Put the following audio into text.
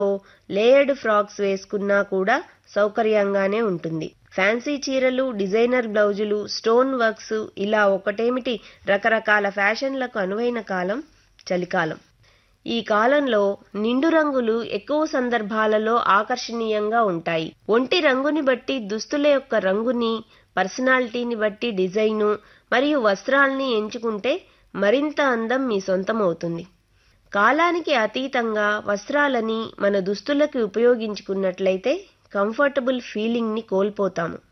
layered frocks వేసుకున్నా కూడా సౌకర్యంగానే ఉంటుంది ఫ్యాన్సీ చీరలు డిజైనర్ బ్లౌజులు స్టోన్ వర్క్స్ ఇలా ఒకటేమిటి రకరకాల ఫ్యాషన్లకు అనువైన కాలం చలికాలం ఈ కాలంలో నిండు రంగులు ఎక్కువ సందర్భాలలో ఆకర్షణీయంగా ఉంటాయి ఒంటి రంగుని బట్టి దుస్తుల యొక్క రంగుని పర్సనాలిటీని బట్టి డిజైను మరియు వస్త్రాల్ని ఎంచుకుంటే మరింత అందం మీ సొంతమవుతుంది కాలానికి అతీతంగా వస్త్రాలని మన దుస్తులకి ఉపయోగించుకున్నట్లయితే కంఫర్టబుల్ ఫీలింగ్ని కోల్పోతాము